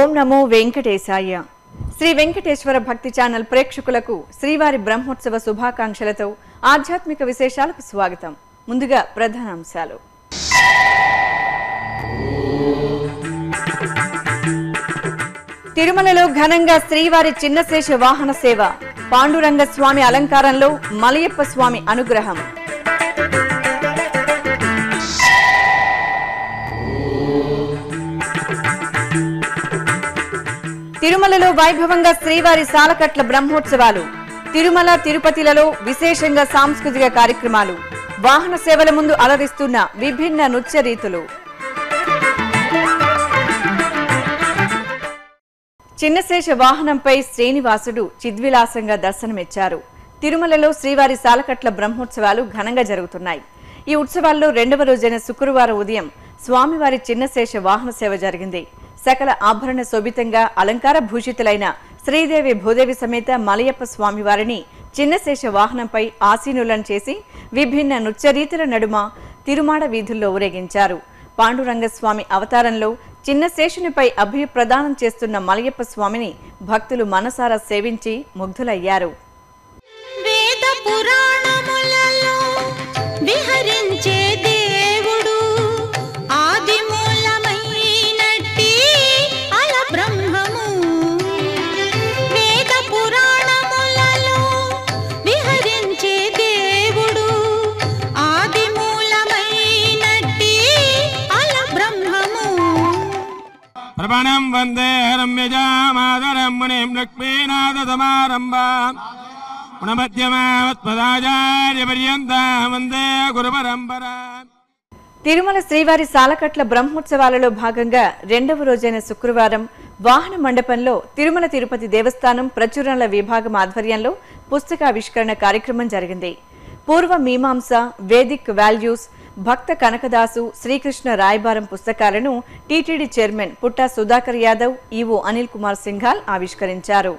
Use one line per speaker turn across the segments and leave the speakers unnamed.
ఓం నమో వెంకటేశాయ శ్రీ వెంకటేశ్వర భక్తి ఛానల్ ప్రేక్షకులకు శ్రీవారి బ్రహ్మోత్సవ శుభాకాంక్షలతో ఆధ్యాత్మిక విశేషాలకు స్వాగతం ముందుగా ప్రధానాంశాలు తిరుమలలో ఘనంగా శ్రీవారి చిన్నశేష వాహన సేవ పాండురంగ స్వామి అలంకారంలో మలయప్ప స్వామి అనుగ్రహం తిరుమలలో వైభవంగా శ్రీవారి సాలకట్ల బ్రహ్మోత్సవాలు తిరుమల తిరుపతిలలో విశేషంగా సాంస్కృతిక కార్యక్రమాలు వాహన సేవల ముందు అలరిస్తున్న విభిన్న నృత్య రీతులు చిన్నశేష వాహనంపై శ్రీనివాసుడు చిద్విలాసంగా దర్శనమిచ్చారు తిరుమలలో శ్రీవారి సాలకట్ల బ్రహ్మోత్సవాలు ఘనంగా జరుగుతున్నాయి ఈ ఉత్సవాల్లో రెండవ రోజైన శుక్రవారం ఉదయం స్వామివారి చిన్నశేష వాహన సేవ జరిగింది సకల ఆభరణ శోభితంగా అలంకార భూషితులైన శ్రీదేవి భూదేవి సమేత మలయప్ప స్వామివారిని చిన్నశేష వాహనంపై ఆసీనులను చేసి విభిన్న నృత్యరీతుల నడుమ తిరుమాడ వీధుల్లో ఊరేగించారు పాండురంగస్వామి అవతారంలో చిన్న శేషునిపై అభయప్రదానం చేస్తున్న మలయప్ప స్వామిని భక్తులు మనసారా సేవించి ముగ్ధులయ్యారు
వేద పురాణములలో విహరించే దేవుడు ఆది మూలమైనట్టి అల బ్రహ్మము వేద పురాణములలో విహరించే దేవుడు ఆది మూలమైనట్టి అల బ్రహ్మము
ప్రపణం వందే రమ్యజామాదరం మునిం లక్ష్మీనాథసమారంభాం గుణమధ్యమావత్పదాచార్య పర్యంత వందే గురు పరంపరా
తిరుమల శ్రీవారి సాలకట్ల బ్రహ్మోత్సవాలలో భాగంగా రెండవ రోజైన శుక్రవారం వాహన మండపంలో తిరుమల తిరుపతి దేవస్థానం ప్రచురణల విభాగం ఆధ్వర్యంలో పుస్తకావిష్కరణ కార్యక్రమం జరిగింది పూర్వ మీమాంస వేదిక్ వాల్యూస్ భక్త కనకదాసు శ్రీకృష్ణ రాయబారం పుస్తకాలను TTD chairman Putta Sudhakar Yadav EO Anil Kumar Singhal ఆవిష్కరించారు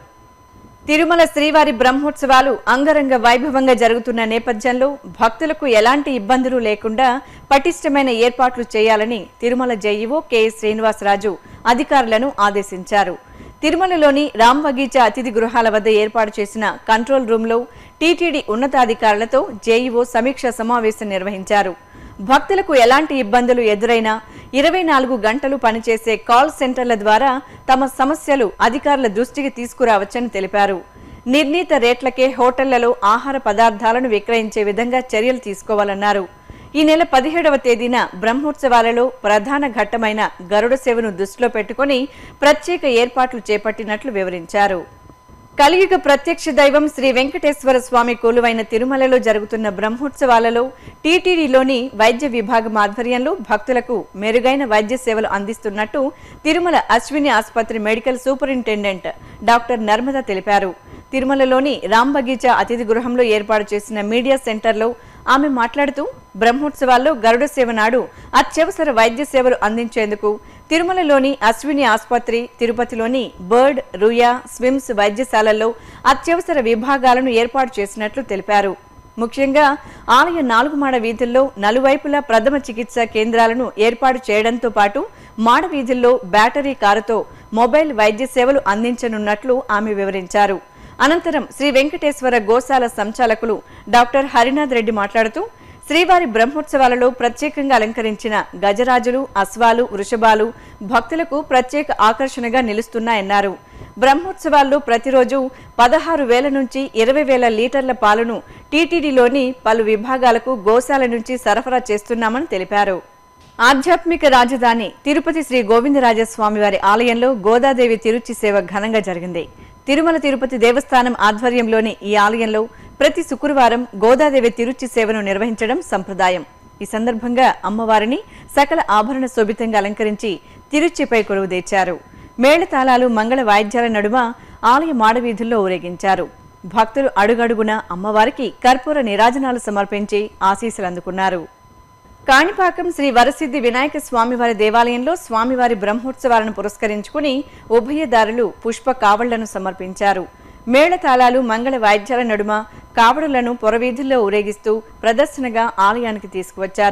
తిరుమల శ్రీవారి బ్రహ్మోత్సవాలు అంగరంగ వైభవంగా జరుగుతున్న నేపథ్యంలో భక్తులకు ఎలాంటి ఇబ్బందులు లేకుండా పటిష్టమైన ఏర్పాట్లు చేయాలని తిరుమల జేఈఓ కెఎస్ శ్రీనివాసరాజు అధికారులను ఆదేశించారు తిరుమలలోని రామ్ బగీచా అతిథి గృహాల వద్ద ఏర్పాటు చేసిన కంట్రోల్ రూంలో టీటీడీ ఉన్నతాధికారులతో జేఈఓ సమీక్ష సమావేశం నిర్వహించారు భక్తులకు ఎలాంటి ఇబ్బందులు ఎదురైనా ఇరవై నాలుగు గంటలు పనిచేసే కాల్ సెంటర్ల ద్వారా తమ సమస్యలు అధికారుల దృష్టికి తీసుకురావచ్చని తెలిపారు నిర్ణీత రేట్లకే హోటళ్లలో ఆహార పదార్థాలను విక్రయించే విధంగా చర్యలు తీసుకోవాలన్నారు ఈ నెల పదిహేడవ తేదీన బ్రహ్మోత్సవాలలో ప్రధాన ఘట్టమైన గరుడ సేవను దృష్టిలో పెట్టుకుని ప్రత్యేక ఏర్పాట్లు చేపట్టినట్లు వివరించారు కలియుగ ప్రత్యక్ష దైవం శ్రీ వెంకటేశ్వర స్వామి కొలువైన తిరుమలలో జరుగుతున్న బ్రహ్మోత్సవాలలో టీటీడీలోని వైద్య విభాగం ఆధ్వర్యంలో భక్తులకు మెరుగైన వైద్య సేవలు అందిస్తున్నట్టు తిరుమల అశ్విని ఆసుపత్రి మెడికల్ సూపరింటెండెంట్ డాక్టర్ నర్మద తెలిపారు తిరుమలలోని రామ్ బగీచా అతిథి గృహంలో ఏర్పాటు చేసిన మీడియా సెంటర్లో ఆమె మాట్లాడుతూ బ్రహ్మోత్సవాల్లో గరుడ సేవ నాడు అత్యవసర వైద్య సేవలు అందించేందుకు తిరుమలలోని అశ్విని ఆసుపత్రి తిరుపతిలోని బర్డ్ రుయా స్విమ్స్ వైద్యశాలల్లో అత్యవసర విభాగాలను ఏర్పాటు చేసినట్లు తెలిపారు ముఖ్యంగా ఆలయ నాలుగు మాడ వీధుల్లో నలువైపులా ప్రథమ చికిత్స కేంద్రాలను ఏర్పాటు చేయడంతో పాటు మాడ వీధుల్లో బ్యాటరీ కారుతో మొబైల్ వైద్య సేవలు అందించనున్నట్లు ఆమె వివరించారు అనంతరం శ్రీ వెంకటేశ్వర గోశాల సంచాలకులు డాక్టర్ హరినాథ్ రెడ్డి మాట్లాడుతూ శ్రీవారి బ్రహ్మోత్సవాలలో ప్రత్యేకంగా అలంకరించిన గజరాజులు అశ్వాలు వృషభాలు భక్తులకు ప్రత్యేక ఆకర్షణగా నిలుస్తున్నాయన్నారు బ్రహ్మోత్సవాల్లో ప్రతిరోజు పదహారు వేల నుంచి ఇరవై వేల లీటర్ల పాలను టీటీడీలోని పలు విభాగాలకు గోశాల నుంచి సరఫరా చేస్తున్నామని తెలిపారు ఆధ్యాత్మిక రాజధాని తిరుపతి శ్రీ గోవిందరాజస్వామి వారి ఆలయంలో గోదాదేవి తిరుచి సేవ ఘనంగా జరిగింది తిరుమల తిరుపతి దేవస్థానం ఆధ్వర్యంలోని ఈ ఆలయంలో ప్రతి శుక్రవారం గోదాదేవి తిరుచి సేవను నిర్వహించడం సంప్రదాయం ఈ సందర్భంగా అమ్మవారిని సకల ఆభరణ శోభితంగా అలంకరించి తిరుచిపై కొలువు తెచ్చారు మేళతాళాలు మంగళ వాయిద్యాల నడుమ ఆలయ మాడవీధుల్లో ఊరేగించారు భక్తులు అడుగడుగున అమ్మవారికి కర్పూర నిరాజనాలు సమర్పించి ఆశీస్సులు అందుకున్నారు కాణిపాకం శ్రీ వరసిద్ధి వినాయక స్వామివారి దేవాలయంలో స్వామివారి బ్రహ్మోత్సవాలను పురస్కరించుకుని ఉభయదారులు పుష్ప కావళ్లను సమర్పించారు మేళతాళాలు మంగళ వాయిద్యాల నడుమ కావడులను పొరవీధుల్లో ఊరేగిస్తూ ప్రదర్శనగా ఆలయానికి తీసుకువచ్చారు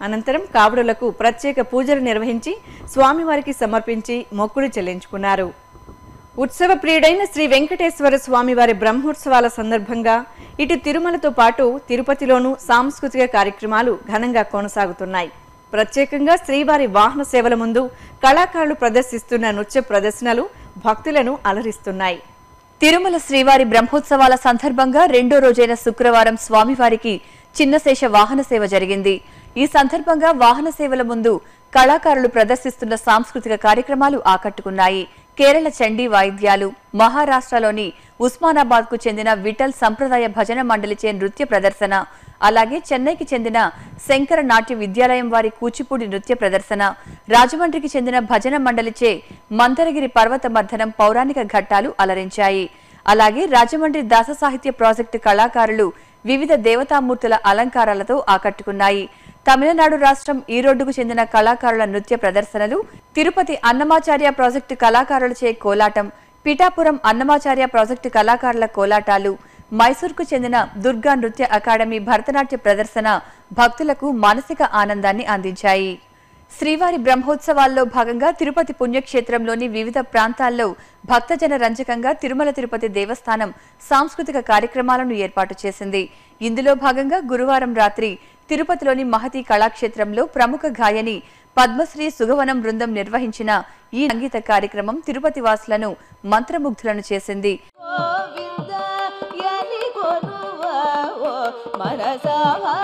అనంతరం కావుడులకు ప్రత్యేక పూజలు నిర్వహించి స్వామివారికి సమర్పించి మొక్కులు చెల్లించుకున్నారు ఉత్సవ ప్రియుడైన శ్రీ వెంకటేశ్వర స్వామివారి బ్రహ్మోత్సవాల సందర్భంగా ఇటు తిరుమలతో పాటు తిరుపతిలోనూ సాంస్కృతిక కార్యక్రమాలు ఘనంగా కొనసాగుతున్నాయి ప్రత్యేకంగా శ్రీవారి వాహన సేవల ముందు కళాకారులు ప్రదర్శిస్తున్న నృత్య ప్రదర్శనలు భక్తులను అలరిస్తున్నాయి
తిరుమల శ్రీవారి బ్రహ్మోత్సవాల సందర్భంగా రెండో రోజైన శుక్రవారం స్వామివారికి చిన్నశేష వాహన సేవ జరిగింది ఈ సందర్భంగా వాహన సేవల ముందు కళాకారులు ప్రదర్శిస్తున్న సాంస్కృతిక కార్యక్రమాలు ఆకట్టుకున్నాయి కేరళ చండీ వాయిద్యాలు మహారాష్ట్రలోని ఉస్మానాబాద్ కు చెందిన విఠల్ సంప్రదాయ భజన మండలిచే నృత్య ప్రదర్శన అలాగే చెన్నైకి చెందిన శంకర నాట్య విద్యాలయం వారి కూచిపూడి నృత్య ప్రదర్శన రాజమండ్రికి చెందిన భజన మండలిచే మందరగిరి పర్వత మర్దనం పౌరాణిక ఘట్టాలు అలరించాయి అలాగే రాజమండ్రి దాస సాహిత్య ప్రాజెక్టు కళాకారులు వివిధ దేవతామూర్తుల అలంకారాలతో ఆకట్టుకున్నాయి తమిళనాడు రాష్ట్రం ఈరోడ్డుకు చెందిన కళాకారుల నృత్య ప్రదర్శనలు తిరుపతి అన్నమాచార్య ప్రాజెక్టు కళాకారులచే కోలాటం పిఠాపురం అన్నమాచార్య ప్రాజెక్టు కళాకారుల కోలాటాలు మైసూర్కు చెందిన దుర్గా నృత్య అకాడమీ భరతనాట్య ప్రదర్శన భక్తులకు మానసిక ఆనందాన్ని అందించాయి శ్రీవారి బ్రహ్మోత్సవాల్లో భాగంగా తిరుపతి పుణ్యక్షేత్రంలోని వివిధ ప్రాంతాల్లో భక్తజన రంజకంగా తిరుమల తిరుపతి దేవస్థానం సాంస్కృతిక కార్యక్రమాలను ఏర్పాటు చేసింది ఇందులో భాగంగా గురువారం రాత్రి తిరుపతిలోని మహతి కళాక్షేత్రంలో ప్రముఖ గాయని పద్మశ్రీ సుగవనం బృందం నిర్వహించిన ఈ సంగీత కార్యక్రమం తిరుపతి వాసులను మంత్రముగ్ధులను చేసింది
గోవింద ఎని కొనువావో మనసా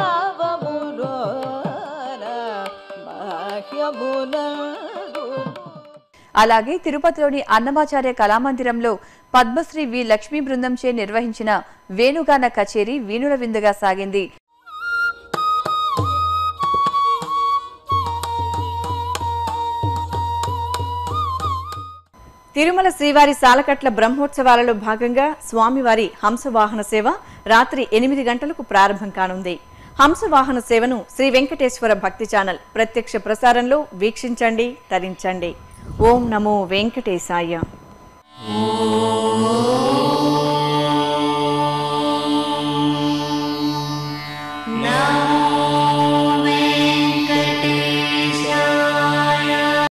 భావములోన బాహ్యమునందు
అలాగే తిరుపతిలోని అన్నమాచార్య కళామందిరంలో పద్మశ్రీ వి లక్ష్మీ బృందంచే నిర్వహించిన వేణుగాన కచేరీ వీణుల విందుగా సాగింది
తిరుమల శ్రీవారి సాలకట్ల బ్రహ్మోత్సవాలలో భాగంగా స్వామివారి హంసవాహన సేవ రాత్రి ఎనిమిది గంటలకు ప్రారంభం కానుంది హంసవాహన సేవను శ్రీ వెంకటేశ్వర భక్తి ఛానల్ ప్రత్యక్ష ప్రసారంలో వీక్షించండి తరించండి ఓం నమో వెంకటేశాయ
ఓ